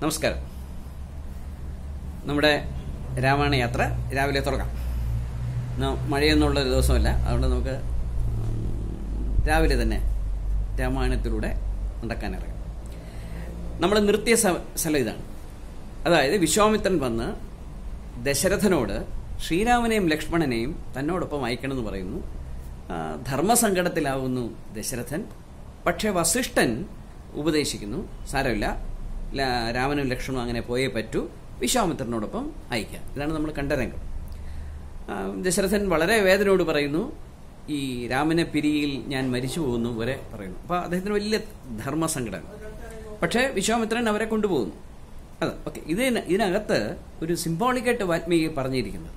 നമസ്കാരം നമ്മുടെ രാമായണ യാത്ര രാവിലെ തുടങ്ങാം ഇന്ന് മഴയൊന്നുള്ള ഒരു ദിവസമല്ല അതുകൊണ്ട് നമുക്ക് ഉം, രാവിലെ തന്നെ രാമായണത്തിലൂടെ നടക്കാനിറങ്ങാം നമ്മൾ നിർത്തിയ സ്ഥ- സ്ഥലം ഇതാണ് അതായത് വിശ്വാമിത്രൻ വന്ന് ദശരഥനോട് ശ്രീരാമനെയും ലക്ഷ്മണനെയും തന്നോടൊപ്പം അയക്കണമെന്ന് പറയുന്നു ആ, ധർമ്മസങ്കടത്തിലാവുന്നു ദശരഥൻ പക്ഷേ വസിഷ്ഠൻ ഉപദേശിക്കുന്നു സാരമില്ല ല- രാമനും ലക്ഷ്മണനും അങ്ങനെ പോയേ പറ്റൂ വിശ്വാമിത്രനോടൊപ്പം അയക്കുക ഇതാണ് നമ്മൾ കണ്ട രംഗം ആ, ദശരഥൻ വളരെ വേദനയോട് പറയുന്നു ഈ രാമനെ പിരിയിൽ ഞാൻ മരിച്ചു പോകുന്നു വരെ പറയുന്നു അപ്പോൾ അദ്ദേഹത്തിന് വലിയ ധർമ്മസങ്കടം പക്ഷേ വിശ്വാമിത്രൻ അവരെ കൊണ്ടുപോകുന്നു അതെ ഓക്കെ ഇതിന് ഇതിനകത്ത് ഒരു സിംബോളിക്കായിട്ട് വാൽമീകി പറഞ്ഞിരിക്കുന്നത്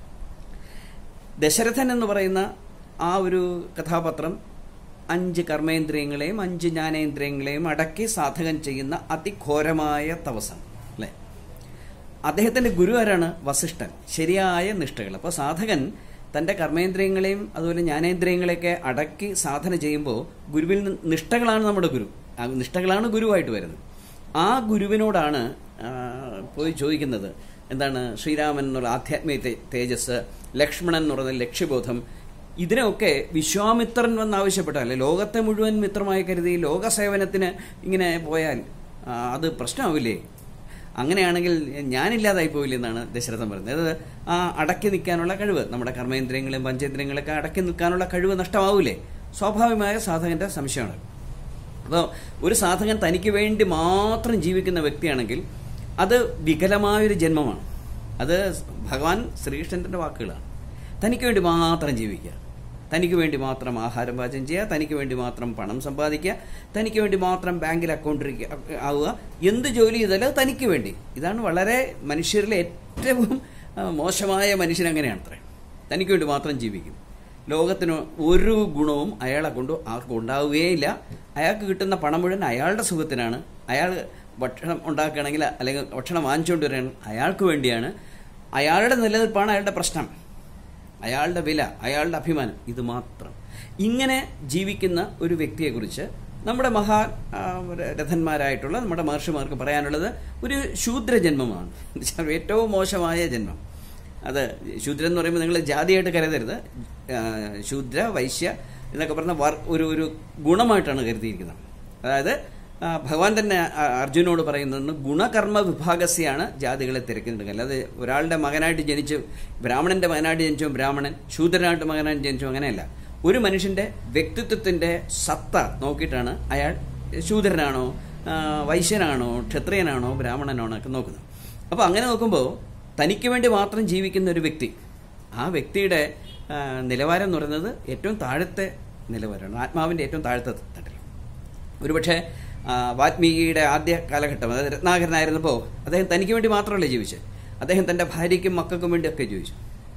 ദശരഥൻ എന്ന് പറയുന്ന ആ ഒരു കഥാപാത്രം അഞ്ച് കർമ്മേന്ദ്രിയങ്ങളെയും അഞ്ച് ജ്ഞാനേന്ദ്രിയങ്ങളെയും അടക്കി സാധകൻ ചെയ്യുന്ന അതിഘോരമായ തപസ്സാണ് അല്ലേ അദ്ദേഹത്തിന്റെ ഗുരു ആരാണ് വസിഷ്ഠൻ ശരിയായ നിഷ്ഠകൾ അപ്പോൾ സാധകൻ തന്റെ കർമ്മേന്ദ്രിയങ്ങളെയും അതുപോലെ ജ്ഞാനേന്ദ്രിയങ്ങളെയൊക്കെ അടക്കി സാധന ചെയ്യുമ്പോൾ ഗുരുവിൽ നിന്ന് നിഷ്ഠകളാണ് നമ്മുടെ ഗുരു ആ നിഷ്ഠകളാണ് ഗുരുവായിട്ട് വരുന്നത് ആ ഗുരുവിനോടാണ് ആ, പോയി ചോദിക്കുന്നത് എന്താണ് ശ്രീരാമൻ എന്നുള്ള ആധ്യാത്മിക തേ- തേജസ് ലക്ഷ്മണൻ എന്ന് പറയുന്ന ലക്ഷ്യബോധം ഇതിനൊക്കെ വിശ്വാമിത്രൻ വന്ന് ആവശ്യപ്പെട്ടല്ലേ ലോകത്തെ മുഴുവൻ മിത്രമായി കരുതി ലോകസേവനത്തിന് ഇങ്ങനെ പോയാൽ ആ, അത് പ്രശ്നമാവില്ലേ അങ്ങനെയാണെങ്കിൽ ഞാനില്ലാതായി പോയില്ല എന്നാണ് ദശരഥൻ പറയുന്നത് അത് ആ അടക്കി നിൽക്കാനുള്ള കഴിവ് നമ്മുടെ കർമ്മേന്ദ്രിയങ്ങളും പഞ്ചേന്ദ്രിയങ്ങളൊക്കെ അടക്കി നിൽക്കാനുള്ള കഴിവ് നഷ്ടമാവൂലേ സ്വാഭാവികമായ സാധകന്റെ സംശയമാണ് അപ്പോൾ ഒരു സാധകൻ തനിക്ക് വേണ്ടി മാത്രം ജീവിക്കുന്ന വ്യക്തിയാണെങ്കിൽ അത് വികലമായൊരു ജന്മമാണ് അത് ഭഗവാൻ ശ്രീകൃഷ്ണന്റെ വാക്കുകളാണ് തനിക്ക് വേണ്ടി മാത്രം ജീവിക്കുക തനിക്ക് വേണ്ടി മാത്രം ആഹാരം പാചകം ചെയ്യുക തനിക്ക് വേണ്ടി മാത്രം പണം സമ്പാദിക്കുക തനിക്ക് വേണ്ടി മാത്രം ബാങ്കിൽ അക്കൗണ്ട് ആവുക എന്ത് ജോലി ചെയ്താലും അത് തനിക്ക് വേണ്ടി ഇതാണ് വളരെ മനുഷ്യരിലെ ഏറ്റവും ആ, മോശമായ മനുഷ്യൻ അങ്ങനെയാണ് അത്രേ തനിക്ക് വേണ്ടി മാത്രം ജീവിക്കും ലോകത്തിന് ഒരു ഗുണവും അയാളെ കൊണ്ട് ആർക്കും ഉണ്ടാവുകയില്ല അയാൾക്ക് കിട്ടുന്ന പണം മുഴുവൻ അയാളുടെ സുഖത്തിനാണ് അയാൾ ഭക്ഷണം ഉണ്ടാക്കുകയാണെങ്കിൽ അല്ലെങ്കിൽ ഭക്ഷണം വാങ്ങിച്ചുകൊണ്ട് വരികയാണ് അയാൾക്ക് വേണ്ടിയാണ് അയാളുടെ നിലനിൽപ്പാണ് അയാളുടെ പ്രശ്നം അയാളുടെ വില അയാളുടെ അഭിമാനം ഇത് മാത്രം ഇങ്ങനെ ജീവിക്കുന്ന ഒരു വ്യക്തിയെക്കുറിച്ച് നമ്മുടെ മഹാ ആ, രഥന്മാരായിട്ടുള്ള നമ്മുടെ മഹർഷിമാർക്ക് പറയാനുള്ളത് ഒരു ശൂദ്ര ജന്മമാണ് എന്നുവെച്ചാൽ ഏറ്റവും മോശമായ ജന്മം അത് ശൂദ്രൻ എന്ന് പറയുമ്പോൾ നിങ്ങൾ ജാതിയായിട്ട് കരുതരുത് ആ, ശൂദ്ര വൈശ്യ എന്നൊക്കെ പറഞ്ഞ വർ- ഒരു ഒരു ഗുണമായിട്ടാണ് കരുതിയിരിക്കുന്നത് അതായത് ആ, ഭഗവാൻ തന്നെ ആ- അർജുനോട് പറയുന്നത് ഗുണകർമ്മ വിഭാഗസ്യാണ് ജാതികളെ തിരക്കുന്നുണ്ട് അല്ലാതെ ഒരാളുടെ മകനായിട്ട് ജനിച്ചു ബ്രാഹ്മണന്റെ മകനായിട്ട് ജനിച്ചു ബ്രാഹ്മണൻ ശൂദ്രനായിട്ട് മകനായിട്ട് ജനിച്ചു അങ്ങനെയല്ല ഒരു മനുഷ്യന്റെ വ്യക്തിത്വത്തിന്റെ സത്ത നോക്കിയിട്ടാണ് അയാൾ ശൂദ്രനാണോ ആ, വൈശ്യനാണോ ക്ഷത്രിയനാണോ ബ്രാഹ്മണനാണോ ഒക്കെ നോക്കുന്നത് അപ്പോൾ അങ്ങനെ നോക്കുമ്പോൾ തനിക്ക് വേണ്ടി മാത്രം ജീവിക്കുന്ന ഒരു വ്യക്തി ആ വ്യക്തിയുടെ ആ, നിലവാരം എന്ന് പറയുന്നത് ഏറ്റവും താഴത്തെ നിലവാരമാണ് ആത്മാവിന്റെ ഏറ്റവും താഴത്തെ തട്ടിൽ ഒരുപക്ഷെ ആ, വാൽമീകിയുടെ ആദ്യ കാലഘട്ടം അതായത് രത്നാകരനായിരുന്നപ്പോൾ അദ്ദേഹം തനിക്ക് വേണ്ടി മാത്രമല്ല ജീവിച്ചത് അദ്ദേഹം തൻ്റെ ഭാര്യയ്ക്കും മക്കൾക്കും വേണ്ടിയൊക്കെ ജീവിച്ചു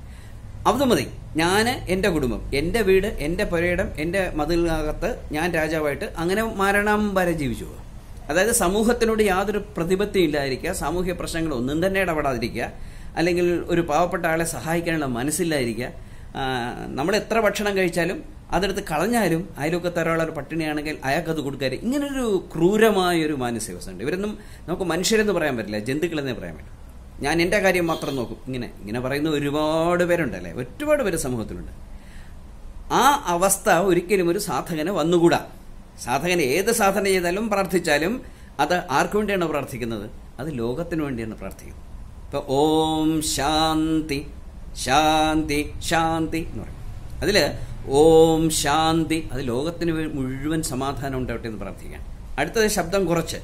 അത് മതി ഞാൻ എൻ്റെ കുടുംബം എൻ്റെ വീട് എൻ്റെ പുരയിടം എൻ്റെ മതിലിനകത്ത് ഞാൻ രാജാവായിട്ട് അങ്ങനെ മരണം വരെ ജീവിച്ചു പോകുക അതായത് സമൂഹത്തിനോട് യാതൊരു പ്രതിപത്തിയും ഇല്ലാതിരിക്കുക സാമൂഹ്യ പ്രശ്നങ്ങൾ ഒന്നും തന്നെ ഇടപെടാതിരിക്കുക അല്ലെങ്കിൽ ഒരു പാവപ്പെട്ട ആളെ സഹായിക്കാനുള്ള മനസ്സില്ലാതിരിക്കുക ആ, നമ്മൾ എത്ര ഭക്ഷണം കഴിച്ചാലും അതെടുത്ത് കളഞ്ഞാലും അയൽവക്കത്തെ ഒരാളൊരു പട്ടിണിയാണെങ്കിൽ അയാൾക്കത് കൊടുക്കാറ് ഇങ്ങനൊരു ക്രൂരമായ ഒരു മാനസികാവസ്ഥ ഉണ്ട് ഇവരൊന്നും നമുക്ക് മനുഷ്യരെന്ന് പറയാൻ പറ്റില്ല ജന്തുക്കളെന്നേ പറയാൻ പറ്റും ഞാൻ എൻ്റെ കാര്യം മാത്രം നോക്കും ഇങ്ങനെ ഇങ്ങനെ പറയുന്ന ഒരുപാട് പേരുണ്ടല്ലേ ഒരുപാട് പേര് സമൂഹത്തിലുണ്ട് ആ അവസ്ഥ ഒരിക്കലും ഒരു സാധകന് വന്നുകൂടാ സാധകൻ ഏത് സാധന ചെയ്താലും പ്രാർത്ഥിച്ചാലും അത് ആർക്കു വേണ്ടിയാണ് പ്രാർത്ഥിക്കുന്നത് അത് ലോകത്തിന് വേണ്ടിയാണ് പ്രാർത്ഥിക്കുന്നത് ഇപ്പൊ ഓം ശാന്തി ശാന്തി ശാന്തി എന്ന് പറയും അതില് ഓം ശാന്തി അത് ലോകത്തിന് വേ- മുഴുവൻ സമാധാനം ഉണ്ടാവട്ടെ എന്ന് പ്രാർത്ഥിക്കാം അടുത്തത് ശബ്ദം കുറച്ച്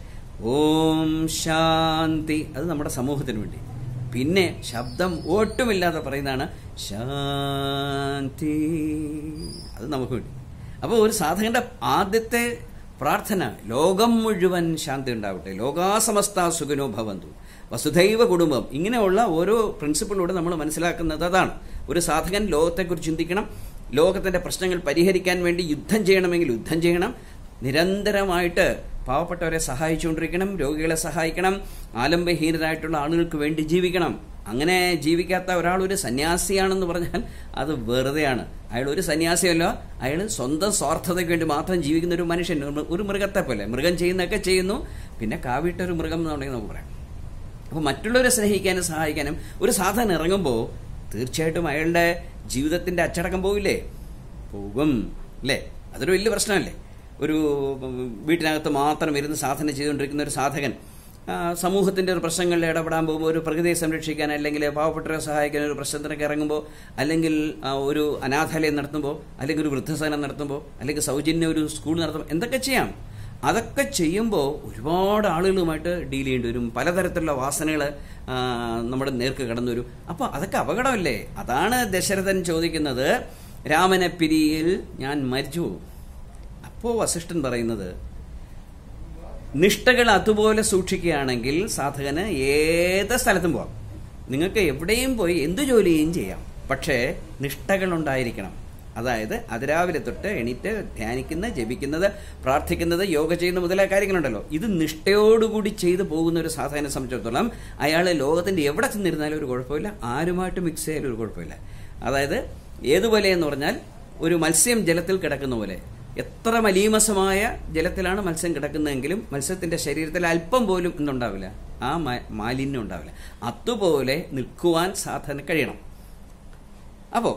ഓം ശാന്തി അത് നമ്മുടെ സമൂഹത്തിന് വേണ്ടി പിന്നെ ശബ്ദം ഒട്ടുമില്ലാതെ പറയുന്നതാണ് ശാന്തി അത് നമുക്ക് വേണ്ടി അപ്പോൾ ഒരു സാധകന്റെ ആദ്യത്തെ പ്രാർത്ഥന ലോകം മുഴുവൻ ശാന്തി ഉണ്ടാവട്ടെ ലോകാസമസ്ത സുഖനോ ഭവന്തു വസുധൈവ കുടുംബം ഇങ്ങനെയുള്ള ഓരോ പ്രിൻസിപ്പിളിലൂടെ നമ്മൾ മനസ്സിലാക്കുന്നത് അതാണ് ഒരു സാധകൻ ലോകത്തെക്കുറിച്ച് ചിന്തിക്കണം ലോകത്തിന്റെ പ്രശ്നങ്ങൾ പരിഹരിക്കാൻ വേണ്ടി യുദ്ധം ചെയ്യണമെങ്കിൽ യുദ്ധം ചെയ്യണം നിരന്തരമായിട്ട് പാവപ്പെട്ടവരെ സഹായിച്ചുകൊണ്ടിരിക്കണം രോഗികളെ സഹായിക്കണം ആലംബഹീനരായിട്ടുള്ള ആളുകൾക്ക് വേണ്ടി ജീവിക്കണം അങ്ങനെ ജീവിക്കാത്ത ഒരാൾ ഒരു സന്യാസിയാണെന്ന് പറഞ്ഞാൽ അത് വെറുതെയാണ് അയാൾ ഒരു സന്യാസിയല്ല അയാൾ സ്വന്തം സ്വാർത്ഥതയ്ക്ക് വേണ്ടി മാത്രം ജീവിക്കുന്ന ഒരു മനുഷ്യൻ ഒരു- ഒരു മൃഗത്തെ പോലെ മൃഗം ചെയ്യുന്നതൊക്കെ ചെയ്യുന്നു പിന്നെ കാവിട്ടൊരു മൃഗം എന്നുണ്ടെങ്കിൽ നമുക്ക് പറയാം അപ്പോൾ മറ്റുള്ളവരെ സ്നേഹിക്കാനും സഹായിക്കാനും ഒരു സാധനം ഇറങ്ങുമ്പോൾ തീർച്ചയായിട്ടും അയാളുടെ ജീവിതത്തിന്റെ അച്ചടക്കം പോവില്ലേ പോകും അല്ലേ അതൊരു വലിയ പ്രശ്നമല്ലേ ഒരു ഉം, വീട്ടിനകത്ത് മാത്രം ഇരുന്ന് സാധന ചെയ്തുകൊണ്ടിരിക്കുന്ന ഒരു സാധകൻ ആ, സമൂഹത്തിന്റെ ഒരു പ്രശ്നങ്ങളിൽ ഇടപെടാൻ പോകുമ്പോൾ ഒരു പ്രകൃതിയെ സംരക്ഷിക്കാൻ അല്ലെങ്കിൽ പാവപ്പെട്ടവരെ സഹായിക്കാൻ ഒരു പ്രശ്നത്തിനൊക്കെ ഇറങ്ങുമ്പോൾ അല്ലെങ്കിൽ ആ, ഒരു അനാഥാലയം നടത്തുമ്പോൾ അല്ലെങ്കിൽ ഒരു വൃദ്ധസദനം നടത്തുമ്പോൾ അല്ലെങ്കിൽ സൗജന്യ ഒരു സ്കൂൾ നടത്തുമ്പോൾ എന്തൊക്കെ ചെയ്യാം അതൊക്കെ ചെയ്യുമ്പോൾ ഒരുപാട് ആളുകളുമായിട്ട് ഡീൽ ചെയ്യേണ്ടി വരും പലതരത്തിലുള്ള വാസനകൾ നമ്മുടെ നേർക്ക് കടന്നു വരും അപ്പോൾ അതൊക്കെ അപകടമല്ലേ അതാണ് ദശരഥൻ ചോദിക്കുന്നത് രാമനെ പിരിയിൽ ഞാൻ മരിച്ചു പോകും. അപ്പോൾ വസിഷ്ഠൻ പറയുന്നത് നിഷ്ഠകൾ അതുപോലെ സൂക്ഷിക്കുകയാണെങ്കിൽ സാധകന് ഏത് സ്ഥലത്തും പോവാം നിങ്ങൾക്ക് എവിടെയും പോയി എന്ത് ജോലിയും ചെയ്യാം പക്ഷേ നിഷ്ഠകൾ ഉണ്ടായിരിക്കണം അതായത് അതിരാവിലെ തൊട്ട് എണീറ്റ് ധ്യാനിക്കുന്ന ജപിക്കുന്നത് പ്രാർത്ഥിക്കുന്നത് യോഗ ചെയ്യുന്ന മുതലായ കാര്യങ്ങളുണ്ടല്ലോ ഇത് നിഷ്ഠയോടുകൂടി ചെയ്തു പോകുന്ന ഒരു സാധകനെ സംബന്ധിച്ചിടത്തോളം അയാൾ ലോകത്തിന്റെ എവിടെ ചെന്നിരുന്നാലും ഒരു കുഴപ്പമില്ല ആരുമായിട്ട് മിക്സ് ചെയ്യാനും ഒരു കുഴപ്പമില്ല അതായത് ഏതുപോലെ എന്ന് പറഞ്ഞാൽ ഒരു മത്സ്യം ജലത്തിൽ കിടക്കുന്ന പോലെ എത്ര മലീമസമായ ജലത്തിലാണ് മത്സ്യം കിടക്കുന്നതെങ്കിലും മത്സ്യത്തിന്റെ ശരീരത്തിൽ അല്പം പോലും എന്തുണ്ടാവില്ല ആ മ- മാലിന്യം ഉണ്ടാവില്ല അതുപോലെ നിൽക്കുവാൻ സാധന കഴിയണം അപ്പോൾ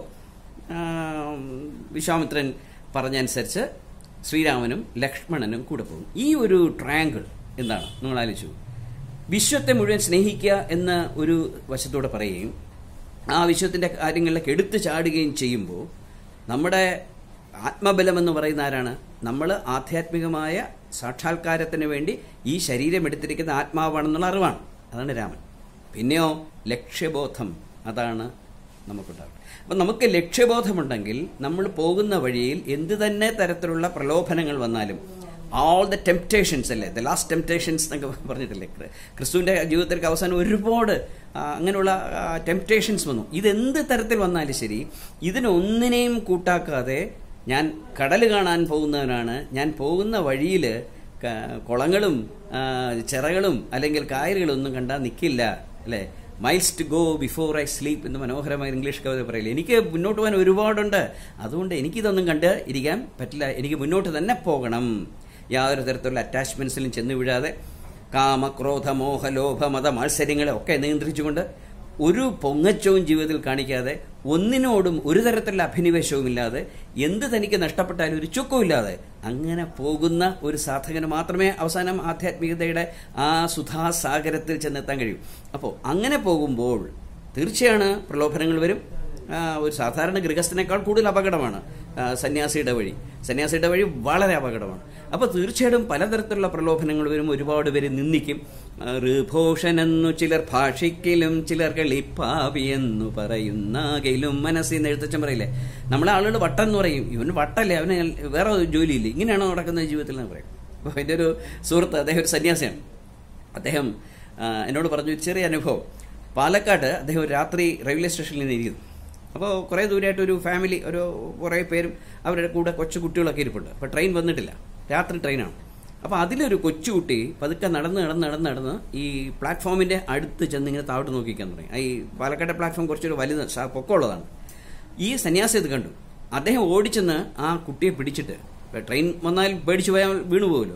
വിശ്വാമിത്രൻ പറഞ്ഞനുസരിച്ച് ശ്രീരാമനും ലക്ഷ്മണനും കൂടെ പോകും ഈ ഒരു ട്രയാങ്കിൾ എന്താണ് നിങ്ങൾ ആലോചിച്ചു വിശ്വത്തെ മുഴുവൻ സ്നേഹിക്കുക എന്ന ഒരു വശത്തോടെ പറയുകയും ആ വിശ്വത്തിന്റെ കാര്യങ്ങളിലേക്ക് എടുത്തു ചാടുകയും ചെയ്യുമ്പോൾ നമ്മുടെ ആത്മബലം എന്ന് പറയുന്ന ആരാണ് നമ്മൾ ആധ്യാത്മികമായ സാക്ഷാത്കാരത്തിന് വേണ്ടി ഈ ശരീരം എടുത്തിരിക്കുന്ന ആത്മാവാണെന്നുള്ള അറിവാണ് അതാണ് രാമൻ പിന്നെയോ ലക്ഷ്യബോധം അതാണ് നമുക്കുണ്ടാകും അപ്പം നമുക്ക് ലക്ഷ്യബോധമുണ്ടെങ്കിൽ നമ്മൾ പോകുന്ന വഴിയിൽ എന്ത് തന്നെ തരത്തിലുള്ള പ്രലോഭനങ്ങൾ വന്നാലും ഓൾ ദ ടെംപ്റ്റേഷൻസ് അല്ലേ ദ ലാസ്റ്റ് ടെംപ്റ്റേഷൻസ് എന്നൊക്കെ പറഞ്ഞിട്ടില്ലേ ക്രി- ക്രിസ്തുവിന്റെ ജീവിതത്തിലേക്ക് അവസാനം ഒരുപാട് ആ, അങ്ങനെയുള്ള ടെംപ്റ്റേഷൻസ് വന്നു ഇതെന്ത് തരത്തിൽ വന്നാലും ശരി ഇതിനൊന്നിനെയും കൂട്ടാക്കാതെ ഞാൻ കടൽ കാണാൻ പോകുന്നവനാണ് ഞാൻ പോകുന്ന വഴിയിൽ കുളങ്ങളും ആ, ചിറകളും അല്ലെങ്കിൽ കായലുകളും ഒന്നും കണ്ടാൽ നിൽക്കില്ല അല്ലേ miles to go before I sleep എന്ന് മനോഹരമായ ഇംഗ്ലീഷ് കവിത പറയില്ല എനിക്ക് മുന്നോട്ട് പോകാൻ ഒരുപാടുണ്ട് അതുകൊണ്ട് എനിക്കിതൊന്നും കണ്ട് ഇരിക്കാൻ പറ്റില്ല എനിക്ക് മുന്നോട്ട് തന്നെ പോകണം യാതൊരു തരത്തിലുള്ള അറ്റാച്ച്മെന്റ്സിലും ചെന്ന് വീഴാതെ കാമ ക്രോധ മോഹ ലോഭ മത മത്സര്യങ്ങളെ ഒക്കെ നിയന്ത്രിച്ചുകൊണ്ട് ഒരു പൊങ്ങച്ചവും ജീവിതത്തിൽ കാണിക്കാതെ ഒന്നിനോടും ഒരു തരത്തിലുള്ള അഭിനിവേശവും ഇല്ലാതെ എന്ത് തനിക്ക് നഷ്ടപ്പെട്ടാലും ഒരു ചുക്കുമില്ലാതെ അങ്ങനെ പോകുന്ന ഒരു സാധകന് മാത്രമേ അവസാനം ആധ്യാത്മികതയുടെ ആ സുധാസാഗരത്തിൽ ചെന്നെത്താൻ കഴിയൂ അപ്പോൾ അങ്ങനെ പോകുമ്പോൾ തീർച്ചയാണ് പ്രലോഭനങ്ങൾ വരും ആ, ഒരു സാധാരണ ഗൃഹസ്ഥനേക്കാൾ കൂടുതൽ അപകടമാണ് ആ, സന്യാസിയുടെ വഴി സന്യാസിയുടെ വഴി വളരെ അപകടമാണ് അപ്പോൾ തീർച്ചയായിട്ടും പലതരത്തിലുള്ള പ്രലോഭനങ്ങൾ വരും ഒരുപാട് പേര് നിന്ദിക്കും ആ, ഋഭൂഷനെന്നു ചിലർ ഭാഷിക്കലും ചിലർ കളിപ്പാവി എന്നു പറയുന്നാകലും മനസ്സിൽ നിന്ന് എഴുത്തച്ഛൻ പറയില്ലേ നമ്മളെ ആളുകൾ വട്ടം എന്ന് പറയും ഇവന് വട്ടല്ലേ അവന് വേറെ ഒരു ജോലിയില്ല ഇങ്ങനെയാണോ നടക്കുന്ന ജീവിതത്തിൽ എന്ന് പറയും അപ്പോൾ എൻ്റെ ഒരു സുഹൃത്ത് അദ്ദേഹം ഒരു സന്യാസിയാണ് അദ്ദേഹം ആ, എന്നോട് പറഞ്ഞു ഒരു ചെറിയ അനുഭവം പാലക്കാട് അദ്ദേഹം ഒരു രാത്രി റെയിൽവേ സ്റ്റേഷനിൽ നിന്ന് ഇരിക്കുന്നു അപ്പോൾ കുറേ ദൂരമായിട്ട് ഒരു ഫാമിലി ഒരു കുറേ പേരും അവരുടെ കൂടെ കൊച്ചു കുട്ടികളൊക്കെ ഇരിപ്പുണ്ട് അപ്പോൾ ട്രെയിൻ വന്നിട്ടില്ല രാത്രി ട്രെയിനാണ് അപ്പോൾ അതിലൊരു കൊച്ചുകുട്ടി പതുക്കെ നടന്ന് നടന്ന് നടന്ന് നടന്ന് ഈ പ്ലാറ്റ്ഫോമിൻ്റെ അടുത്ത് ചെന്ന് ഇങ്ങനെ താഴോട്ട് നോക്കിക്കാൻ തുടങ്ങി ഈ പാലക്കാട്ടെ പ്ലാറ്റ്ഫോം കുറച്ചൊരു വലുത് സ- പൊക്കമുള്ളതാണ് ഈ സന്യാസി ഇത് കണ്ടു അദ്ദേഹം ഓടിച്ചെന്ന് ആ കുട്ടിയെ പിടിച്ചിട്ട് ഇപ്പൊ ട്രെയിൻ വന്നാൽ പേടിച്ചു പോയാൽ വീണു പോകുമല്ലോ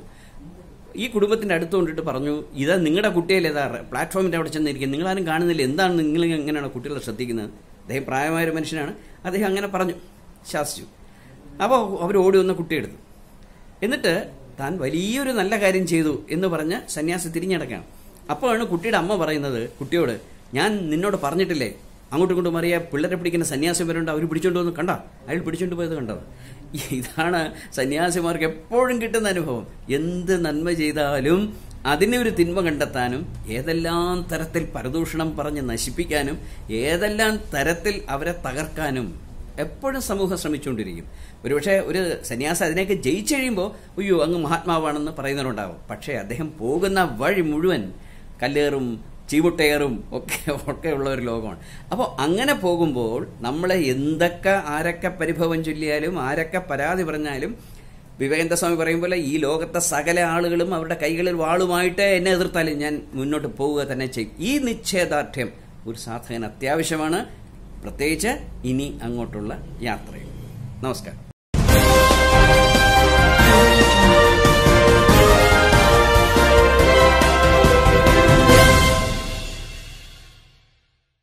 ഈ കുടുംബത്തിന്റെ അടുത്ത് കൊണ്ടിട്ട് പറഞ്ഞു ഇതാ നിങ്ങളുടെ കുട്ടിയല്ലേ ഇതാ പ്ലാറ്റ്ഫോമിന്റെ അവിടെ ചെന്നിരിക്കും നിങ്ങളാരും കാണുന്നില്ല എന്താണ് നിങ്ങൾ എങ്ങനെയാണ് കുട്ടികളെ ശ്രദ്ധിക്കുന്നത് അദ്ദേഹം പ്രായമായ ഒരു മനുഷ്യനാണ് അദ്ദേഹം അങ്ങനെ പറഞ്ഞു ശാസിച്ചു അപ്പോൾ അവർ ഓടി വന്ന കുട്ടിയെടുത്തു എന്നിട്ട് താൻ വലിയൊരു നല്ല കാര്യം ചെയ്തു എന്ന് പറഞ്ഞ് സന്യാസി തിരിഞ്ഞടക്കാണ് അപ്പോഴാണ് കുട്ടിയുടെ അമ്മ പറയുന്നത് കുട്ടിയോട് ഞാൻ നിന്നോട് പറഞ്ഞിട്ടില്ലേ അങ്ങോട്ടും ഇങ്ങോട്ടും അറിയാ പിള്ളേരെ പിടിക്കുന്ന സന്യാസിമാരുണ്ട് അവർ പിടിച്ചോണ്ട് വന്ന് കണ്ട അയാൾ പിടിച്ചോണ്ട് പോയത് കണ്ടത് ഇതാണ് സന്യാസിമാർക്ക് എപ്പോഴും കിട്ടുന്ന അനുഭവം എന്ത് നന്മ ചെയ്താലും അതിനെ ഒരു തിന്മ കണ്ടെത്താനും ഏതെല്ലാം തരത്തിൽ പരദൂഷണം പറഞ്ഞ് നശിപ്പിക്കാനും ഏതെല്ലാം തരത്തിൽ അവരെ തകർക്കാനും എപ്പോഴും സമൂഹം ശ്രമിച്ചുകൊണ്ടിരിക്കും ഒരുപക്ഷെ ഒരു സന്യാസം അതിനെയൊക്കെ ജയിച്ചു കഴിയുമ്പോൾ അയ്യോ അങ്ങ് മഹാത്മാവാണെന്ന് പറയുന്നവരുണ്ടാവും പക്ഷേ അദ്ദേഹം പോകുന്ന വഴി മുഴുവൻ കല്ലേറും ചീമുട്ടയേറും ഒക്കെ ഒക്കെ ഉള്ള ഒരു ലോകമാണ് അപ്പോൾ അങ്ങനെ പോകുമ്പോൾ നമ്മളെ എന്തൊക്കെ ആരൊക്കെ പരിഭവം ചൊല്ലിയാലും ആരൊക്കെ പരാതി പറഞ്ഞാലും വിവേകാനന്ദ സ്വാമി പറയും പോലെ ഈ ലോകത്തെ സകല ആളുകളും അവരുടെ കൈകളിൽ വാളുമായിട്ട് എന്നെ എതിർത്താലും ഞാൻ മുന്നോട്ട് പോവുക തന്നെ ചെയ്യും ഈ നിശ്ചയദാർഢ്യം ഒരു സാധകൻ അത്യാവശ്യമാണ് പ്രത്യേകിച്ച് ഇനി അങ്ങോട്ടുള്ള യാത്രയിൽ നമസ്കാരം